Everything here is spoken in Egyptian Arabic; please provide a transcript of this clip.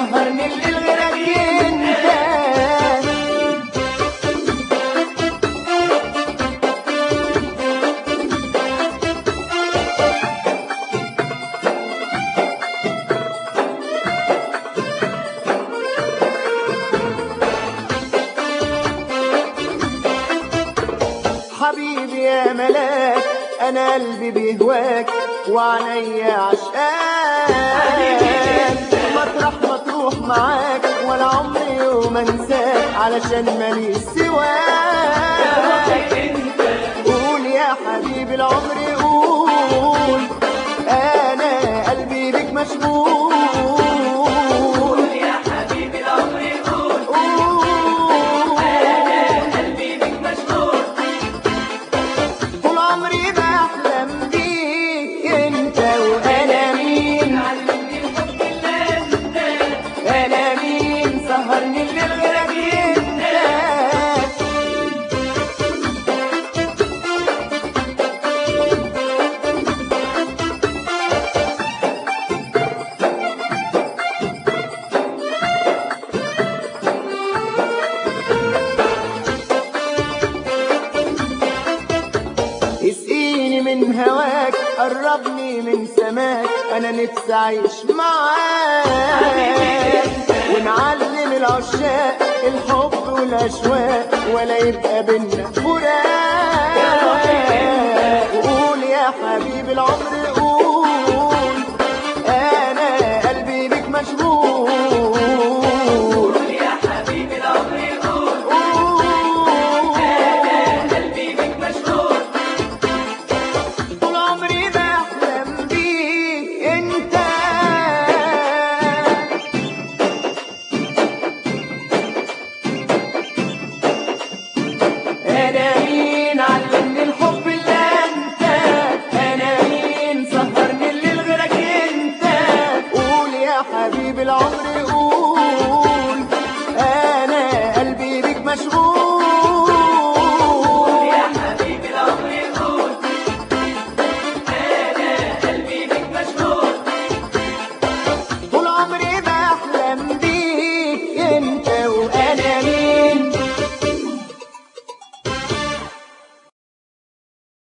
سهرني الليل غيرك انت حبيبي يا ملاك انا قلبي بيهواك وعينيا عشقاك مطرح ما تروح معاك ولا عمري يوم انساك علشان ماليش سواك قول يا حبيبي العمر قول انا قلبي بك مشغول يا حبيبي العمر قول قول قلبي بك مشغول طول عمري بحلم بيك انت وانا مين علمني الحب اللي انت انا مين سهرني الليل غيرك انت اسقيني من هواك قربني من سماك انا نفسي اعيش معاك ونعلم العشاق الحب والاشواق ولا يبقى بينا فراق قول يا حبيبي العمر قول انا قلبي بك مشغول يا حبيبي العمر قول قول قلبي بك مشغول طول عمري بحلم بيك انت انا مين علمني الحب اللي انت انا مين سهرني الليل غيرك انت قول يا حبيبي العمر قول انا قلبي بيك مشغول يا حبيبي العمر قول انا قلبي بك مشغول طول عمري بحلم بيك انت